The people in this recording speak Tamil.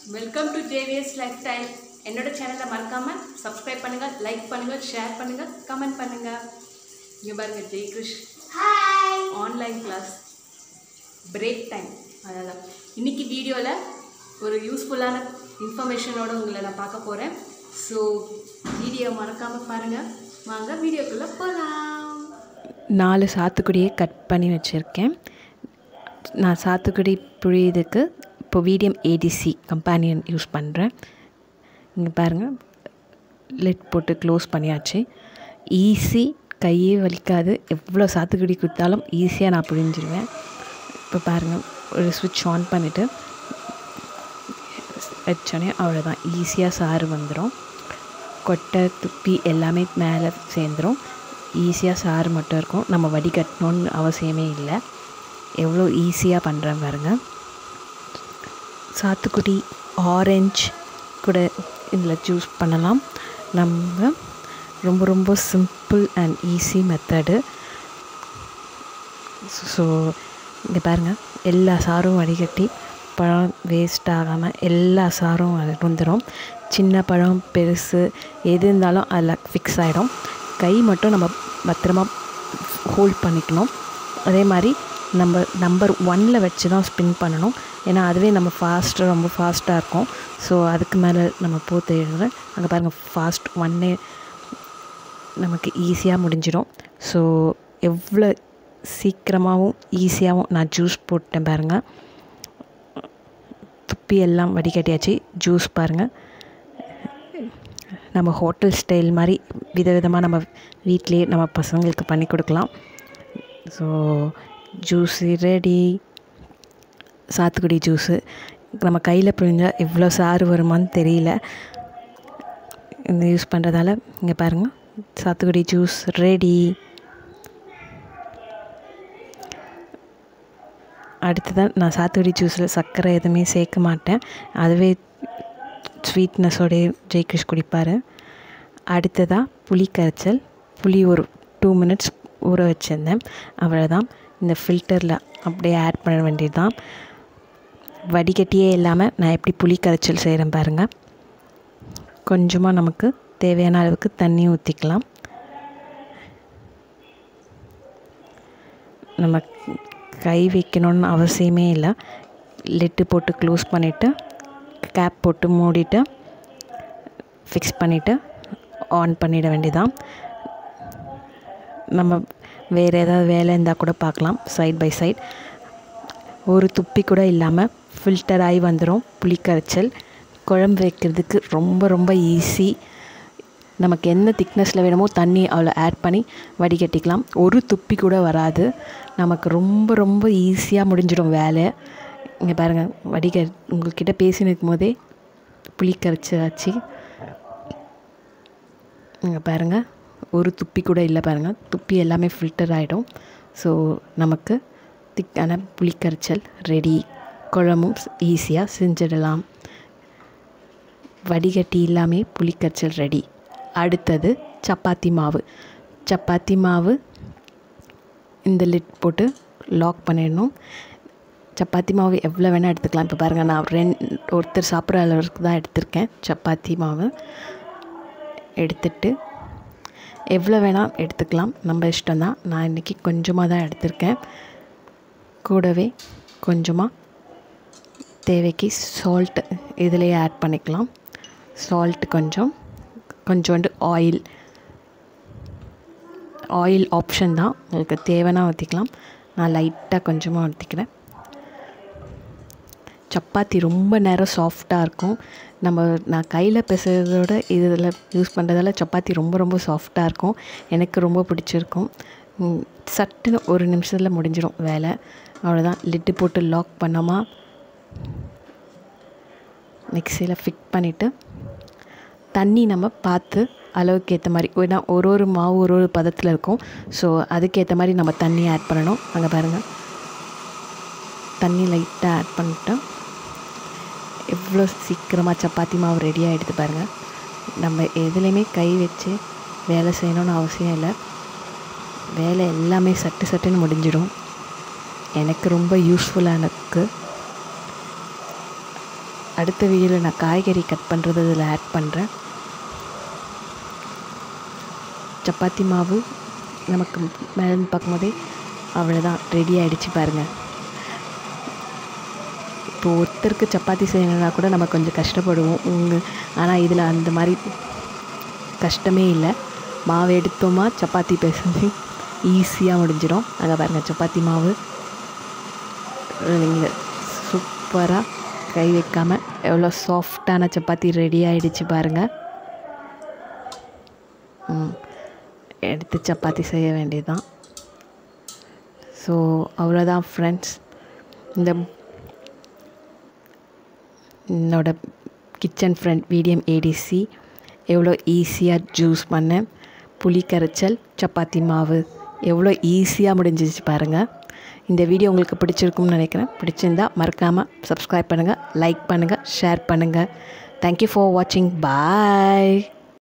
welcome to JVS lifestyle என்னோட சேனலை மறக்காமல் சப்ஸ்கிரைப் பண்ணுங்கள் லைக் பண்ணுங்கள் ஷேர் பண்ணுங்கள் கமெண்ட் பண்ணுங்கள் இங்கே பாருங்க Jaikrish online class break time அதான் இன்னைக்கு வீடியோவில் ஒரு யூஸ்ஃபுல்லான இன்ஃபர்மேஷனோட உங்களை நான் பார்க்க போகிறேன் ஸோ வீடியோ மறக்காமல் பாருங்கள் வாங்க வீடியோக்குள்ளே போகலாம் நாலு சாத்துக்குடியை கட் பண்ணி வச்சுருக்கேன் நான் சாத்துக்குடி புழியதுக்கு இப்போ வீடியம் ஏடிசி கம்பேனியன் யூஸ் பண்ணுறேன் இங்கே பாருங்கள் லிட் போட்டு க்ளோஸ் பண்ணியாச்சு ஈஸி கையே வலிக்காது எவ்வளோ சாத்துக்குடி கொடுத்தாலும் ஈஸியாக நான் புழிஞ்சிருவேன் இப்போ பாருங்கள் ஒரு சுவிட்ச் ஆன் பண்ணிவிட்டு வச்சோடனே அவ்வளோதான் ஈஸியாக சாறு வந்துடும் கொட்டை துப்பி எல்லாமே மேலே சேர்ந்துடும் ஈஸியாக சாறு மட்டும் இருக்கும் நம்ம வடிகட்டணும்னு அவசியமே இல்லை எவ்வளோ ஈஸியாக பண்ணுறேன் பாருங்க சாத்துக்குடி ஆரஞ்சு கூட இதில் ஜூஸ் பண்ணலாம் நம்ம ரொம்ப ரொம்ப simple and easy method so இங்கே பாருங்கள் எல்லா சாரும் வடிகட்டி பழம் வேஸ்ட் ஆகாமல் எல்லா சாரும் வந்துடும் சின்ன பழம் பெருசு எது இருந்தாலும் அதில் ஃபிக்ஸ் ஆகிடும் கை மட்டும் நம்ம பத்திரமா ஹோல்ட் பண்ணிக்கணும் அதே மாதிரி நம்ம நம்பர் ஒன்னில் வச்சு தான் ஸ்பின் பண்ணணும் ஏன்னா அதுவே நம்ம ஃபாஸ்ட்டாக ரொம்ப ஃபாஸ்ட்டாக இருக்கும் ஸோ அதுக்கு மேலே நம்ம போத்து எழுதுறேன் அங்கே பாருங்கள் ஃபாஸ்ட் ஒன்னே நமக்கு ஈஸியாக முடிஞ்சிடும் ஸோ எவ்வளோ சீக்கிரமாகவும் ஈஸியாகவும் நான் ஜூஸ் போட்டேன் பாருங்கள் துப்பி எல்லாம் வடிகட்டியாச்சு ஜூஸ் பாருங்கள் நம்ம ஹோட்டல் ஸ்டைல் மாதிரி விதவிதமாக நம்ம வீட்டிலேயே நம்ம பசங்களுக்கு பண்ணி கொடுக்கலாம் ஸோ ஜூஸு ரெடி சாத்துக்குடி ஜூஸு நம்ம கையில் பிழிஞ்சால் எவ்வளோ சாறு வருமான்னு தெரியல இந்த யூஸ் பண்ணுறதால இங்கே பாருங்கள் சாத்துக்குடி ஜூஸ் ரெடி அடுத்ததான் நான் சாத்துக்குடி ஜூஸில் சர்க்கரை எதுவுமே சேர்க்க மாட்டேன் அதுவே ஸ்வீட்னஸோடைய ஜெய்கிருஷ் குடிப்பார் அடுத்ததாக புளி கரைச்சல் புளி ஒரு டூ மினிட்ஸ் ஊற வச்சுருந்தேன் அவ்வளோதான் இந்த ஃபில்டரில் அப்படியே ஆட் பண்ண வேண்டியது தான் வடிகட்டியே இல்லாமல் நான் எப்படி புளி கரைச்சல் செய்கிறேன் பாருங்கள் கொஞ்சமாக நமக்கு தேவையான அளவுக்கு தண்ணி ஊற்றிக்கலாம் நம்ம கை வைக்கணும்னு அவசியமே இல்லை லிட்டு போட்டு க்ளோஸ் பண்ணிவிட்டு கேப் போட்டு மூடிட்டு ஃபிக்ஸ் பண்ணிவிட்டு ஆன் பண்ணிட வேண்டியதான் நம்ம வேறு ஏதாவது வேலை இருந்தால் கூட பார்க்கலாம் சைட் பை சைட் ஒரு துப்பி கூட இல்லாமல் ஃபில்டர் ஆகி வந்துடும் புளிக்கரைச்சல் குழம்பு வைக்கிறதுக்கு ரொம்ப ரொம்ப ஈஸி நமக்கு என்ன திக்னஸில் வேணுமோ தண்ணி அவ்வளோ ஆட் பண்ணி வடிகட்டிக்கலாம் ஒரு துப்பி கூட வராது நமக்கு ரொம்ப ரொம்ப ஈஸியாக முடிஞ்சிடும் வேலை இங்கே பாருங்கள் வடிக உங்கள்கிட்ட பேசினிருக்கும் போதே புளி கரைச்சாச்சு இங்கே பாருங்கள் ஒரு துப்பி கூட இல்லை பாருங்கள் துப்பி எல்லாமே ஃபில்டர் ஆகிடும் ஸோ நமக்கு திக்கான புளிக்கரைச்சல் ரெடி குழம்பும் ஈஸியாக செஞ்சிடலாம் வடிகட்டி இல்லாமல் புளிக்கரைச்சல் ரெடி அடுத்தது சப்பாத்தி மாவு சப்பாத்தி மாவு இந்த லிட் போட்டு லாக் பண்ணிடணும் சப்பாத்தி மாவு எவ்வளோ வேணால் எடுத்துக்கலாம் இப்போ பாருங்கள் நான் ரெண்டு ஒருத்தர் சாப்பிட்ற அளவுக்கு தான் எடுத்திருக்கேன் சப்பாத்தி மாவு எடுத்துட்டு எவ்வளோ வேணால் எடுத்துக்கலாம் நம்ம இஷ்டம் தான் நான் இன்றைக்கி கொஞ்சமாக தான் எடுத்திருக்கேன் கூடவே கொஞ்சமாக தேவைக்கு சால்ட்டு இதிலே ஆட் பண்ணிக்கலாம் சால்ட் கொஞ்சம் கொஞ்சோண்டு ஆயில் ஆயில் ஆப்ஷன் தான் உங்களுக்கு தேவைன்னா ஊற்றிக்கலாம் நான் லைட்டாக கொஞ்சமாக ஊற்றிக்கிறேன் சப்பாத்தி ரொம்ப நேரம் சாஃப்டாக இருக்கும் நம்ம நான் கையில் பிசைறதோட இதில் யூஸ் பண்ணுறதால சப்பாத்தி ரொம்ப ரொம்ப சாஃப்டாக இருக்கும் எனக்கு ரொம்ப பிடிச்சிருக்கும் சட்டுன்னு ஒரு நிமிஷத்தில் முடிஞ்சிடும் வேலை அவ்வளோதான் லிட்டு போட்டு லாக் பண்ணோமா மிக்சியில் ஃபிட் பண்ணிவிட்டு தண்ணி நம்ம பார்த்து அளவுக்கு ஏற்ற மாதிரி ஏன்னா ஒரு ஒரு மாவு ஒரு ஒரு பதத்தில் இருக்கும் ஸோ அதுக்கேற்ற மாதிரி நம்ம தண்ணி ஆட் பண்ணணும் அங்கே பாருங்கள் தண்ணி லைட்டாக ஆட் பண்ணிட்டு எவ்வளோ சீக்கிரமாக சப்பாத்தி மாவு ரெடி ஆகிடுது பாருங்கள் நம்ம எதுலேயுமே கை வச்சு வேலை செய்யணும்னு அவசியம் இல்லை வேலை எல்லாமே சட்டு சட்டுன்னு முடிஞ்சிடும் எனக்கு ரொம்ப யூஸ்ஃபுல்லாக எனக்கு அடுத்த வீடியோவில் நான் காய்கறி கட் பண்ணுறது இதில் ஆட் பண்ணுறேன் சப்பாத்தி மாவு நமக்கு மேலே பார்க்கும்போதே அவ்வளோதான் ரெடி ஆகிடுச்சு பாருங்கள் இப்போ ஒருத்தருக்கு சப்பாத்தி செய்யணுன்னா கூட நம்ம கொஞ்சம் கஷ்டப்படுவோம் உங்க ஆனால் இதில் அந்த மாதிரி கஷ்டமே இல்லை மாவு எடுத்தோமா சப்பாத்தி பேசுறது ஈஸியாக முடிஞ்சிடும் அங்கே பாருங்கள் சப்பாத்தி மாவு நீங்கள் சூப்பராக கை வைக்காமல் எவ்வளோ சாஃப்டான சப்பாத்தி ரெடி ஆகிடுச்சு பாருங்கள் ம் எடுத்து சப்பாத்தி செய்ய வேண்டியதுதான் ஸோ அவ்வளோதான் ஃப்ரெண்ட்ஸ் இந்த என்னோட கிச்சன் ஃப்ரெண்ட் மீடியம் ஏடிசி எவ்வளோ ஈஸியாக ஜூஸ் பண்ணேன் புளி கரைச்சல் சப்பாத்தி மாவு எவ்வளோ ஈஸியாக முடிஞ்சிச்சு பாருங்கள் இந்த வீடியோ உங்களுக்கு பிடிச்சிருக்கும்னு நினைக்கிறேன் பிடிச்சிருந்தா மறக்காமல் சப்ஸ்கிரைப் பண்ணுங்கள் லைக் பண்ணுங்கள் ஷேர் பண்ணுங்கள் தேங்க்யூ ஃபார் வாட்சிங் பாய்